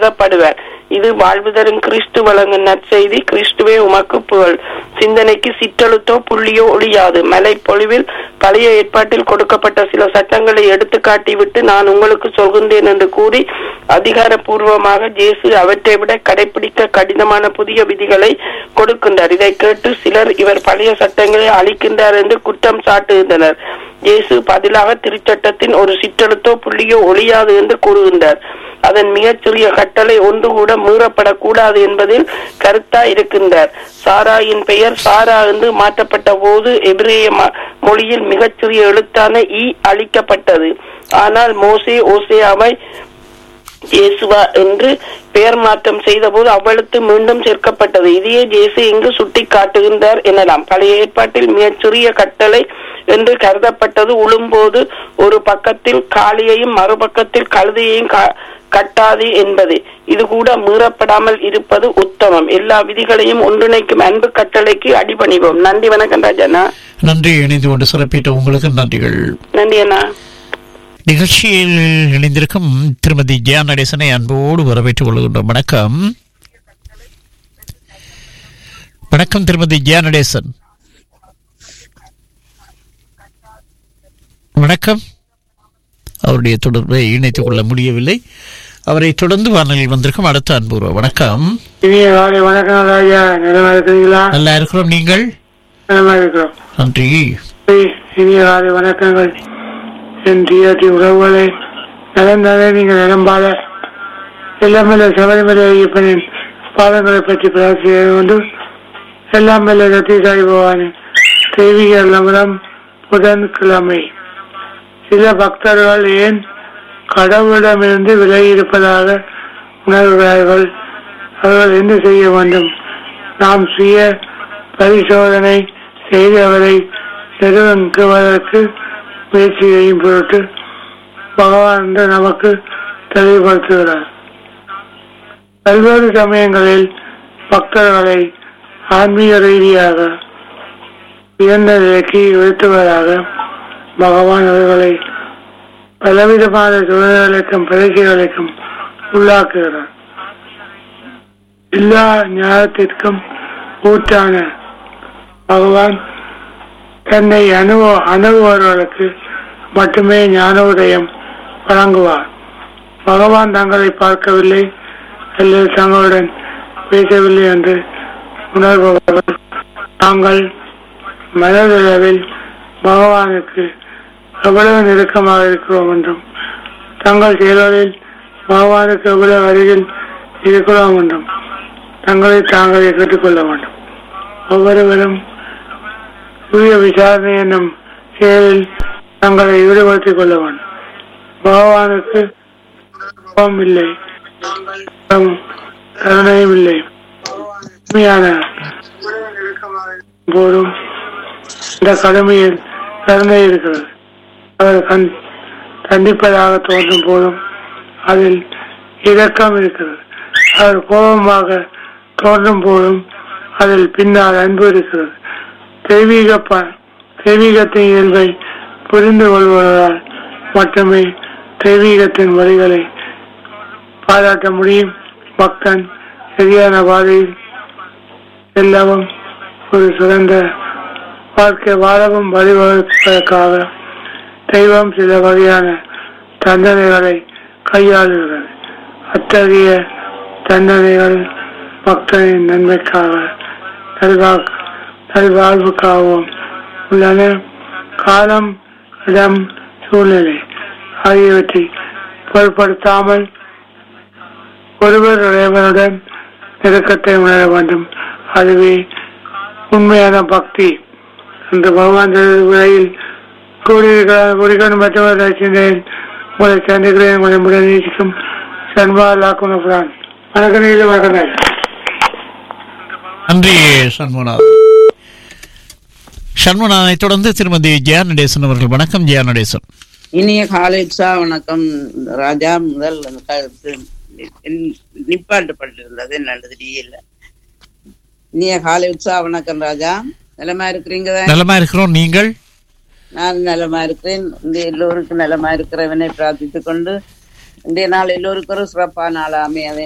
கருதப்படுவார் இது வாழ்வு தரும் கிறிஸ்து வழங்கும் நற்செய்தி கிறிஸ்துவே உமக்கு புகழ் சிந்தனைக்கு சிற்றெழுத்தோ புள்ளியோ ஒழியாது மலை பொழிவில் பழைய ஏற்பாட்டில் கொடுக்கப்பட்ட சில சட்டங்களை எடுத்து காட்டிவிட்டு நான் உங்களுக்கு சொல்கின்றேன் என்று கூறி அதிகாரப்பூர்வமாக ஜேசு அவற்றை விட கடைபிடிக்க கடினமான புதிய விதிகளை கொடுக்கின்றார் இதை கேட்டு சிலர் இவர் பழைய சட்டங்களை அளிக்கின்றார் என்று குற்றம் சாட்டுகின்றனர் இயேசு பதிலாக திருச்சட்டத்தின் ஒரு சிற்றெழுத்தோ புள்ளியோ ஒழியாது என்று கூறுகின்றார் அதன் மிகச்சிறிய கட்டளை ஒன்று கூட மீறப்படக்கூடாது என்பதில் கருத்தா இருக்கின்றார் சாராயின் பெயர் சாரா என்று மாற்றப்பட்ட போது எபிரேய ம- மொழியில் மிகச்சிறிய எழுத்தான ஈ அளிக்கப்பட்டது ஆனால் மோசே ஓசேயாவை இயேசுவா என்று பெயர் மாற்றம் செய்தபோது அவ்வளத்து மீண்டும் சேர்க்கப்பட்டது இதையே ஜேசு இங்கு சுட்டி காட்டுகின்றார் எனலாம் பழைய ஏற்பாட்டில் மிகச் சிறிய கட்டளை என்று கருதப்பட்டது உழும்போது ஒரு பக்கத்தில் காளியையும் மறுபக்கத்தில் கழுதையையும் கா- கட்டாது என்பது இது கூட மீறப்படாமல் இருப்பது உத்தமம் எல்லா விதிகளையும் ஒன்றிணைக்கும் அன்பு கட்டளைக்கு அடிபணிவோம் நன்றி வணக்கம் ராஜண்ணா நன்றி இணைந்து கொண்டு சிறப்பித்த உங்களுக்கு நன்றிகள் நன்றி அண்ணா நிகழ்ச்சியில் இணைந்திருக்கும் திருமதி ஜியா நடேசனை அன்போடு வரவேற்றுக் கொள்கின்றோம் வணக்கம் வணக்கம் திருமதி ஜியா நடேசன் வணக்கம் அவருடைய தொடர்பை இணைத்துக் கொள்ள முடியவில்லை அவரை தொடர்ந்து வானொலியில் வந்திருக்கும் அடுத்த அன்புறவு வணக்கம் இனிய காலை வணக்கம் ராஜா நிலமா இருக்கிறீங்களா நல்லா இருக்கிறோம் நீங்கள் நிலமா இருக்கிறோம் நன்றி ஏய், இனிய காலை வணக்கங்கள் என் டிஆர்டி உறவுகளை நலந்தாலே நீங்கள் நிலம்பால எல்லாமே சபரிமலை ஐயப்பனின் பாதங்களை பற்றி பிரார்த்திக்க வேண்டும் எல்லாம் மேல ரத்தி சாய் பவானி தெய்வீக லமரம் புதன்கிழமை சில பக்தர்கள் ஏன் கடவுளிடமிருந்து விலகி இருப்பதாக உணர்கிறார்கள் அவர்கள் என்ன செய்ய வேண்டும் நாம் சுய பரிசோதனை செய்து அவரை நிறுவனுவதற்கு முயற்சி செய்யும் பொருட்டு பகவான் என்று நமக்கு தெளிவுபடுத்துகிறார் பல்வேறு சமயங்களில் பக்தர்களை ஆன்மீக ரீதியாக உயர்ந்த நிலைக்கு உயர்த்துவதாக பகவான் அவர்களை பலவிதமான சூழ்நிலைக்கும் பரீட்சைகளுக்கும் உள்ளாக்குகிறார் எல்லா ஞானத்திற்கும் ஊற்றான பகவான் தன்னை அணுவ அணுகுவர்களுக்கு மட்டுமே ஞான உதயம் வழங்குவார் பகவான் தங்களை பார்க்கவில்லை அல்லது தங்களுடன் பேசவில்லை என்று உணர்பவர்கள் தாங்கள் மனதளவில் பகவானுக்கு எவ்வளவு நெருக்கமாக இருக்கிறோம் என்றும் தங்கள் செயல்களில் பகவானுக்கு எவ்வளவு அருகில் இருக்கிறோம் என்றும் தங்களை தாங்களே கேட்டுக்கொள்ள வேண்டும் ஒவ்வொருவரும் சுய விசாரணை என்னும் செயலில் தங்களை ஈடுபடுத்திக் கொள்ள வேண்டும் பகவானுக்கு கோபம் இல்லை கோபம், கருணையும் இல்லை உண்மையான போதும் இந்த கடமையில் கருணை இருக்கிறது அவர் கண் கண்டிப்பதாக தோன்றும் போதும் அதில் இரக்கம் இருக்கிறது அவர் கோபமாக தோன்றும் போதும் அதில் பின்னால் அன்பு இருக்கிறது தெய்வீக ப- தெய்வீகத்தின் இயல்பை புரிந்து கொள்வதால் மட்டுமே தெய்வீகத்தின் வழிகளை பாராட்ட முடியும் பக்தன் சரியான பாதையில் செல்லவும் ஒரு சிறந்த வாழ்க்கை வாழவும் வழிவகுப்பதற்காக தெய்வம் சில வகையான தண்டனைகளை கையாளுகிறது அத்தகைய தண்டனைகள் பக்தனின் நன்மைக்காக நல்வா- நல்வாழ்வுக்காகவும் உள்ளன காலம் இடம் சூழ்நிலை ஆகியவற்றை பொருட்படுத்தாமல் ஒருவர் இறைவனுடன் நெருக்கத்தை உணர வேண்டும் அதுவே உண்மையான பக்தி அந்த பகவான் விலையில் கூடியிருக்கிறார் கூடிக்கொண்டு மற்றவர் ரசிந்தேன் உங்களை சந்திக்கிறேன் உங்களை முடன் நீதிக்கும் சன்மா லாக்குன புரான் வணக்கம் நீதி வணக்கம் ராஜா. நன்றி சண்முகநாத் சண்முகநாதை தொடர்ந்து திருமதி ஜெயா நடேசன் அவர்கள் வணக்கம் ஜெயா நடேசன் இனிய காலை உற்சா வணக்கம் ராஜா முதல் அந்த கருத்து நி- நிப்பாட்டப்பட்டிருந்தது என்னது தெரியல இனிய காலை உற்சா வணக்கம் ராஜா நலமா இருக்கிறீங்க தானே? நலமா இருக்கிறோம் நீங்கள் நான் நலமா இருக்கிறேன் இந்த எல்லோருக்கும் நலமா இருக்கிறவனை பிரார்த்தித்துக் கொண்டு இன்றைய நாள் எல்லோருக்கும் ஒரு சிறப்பான நாளாமே அதை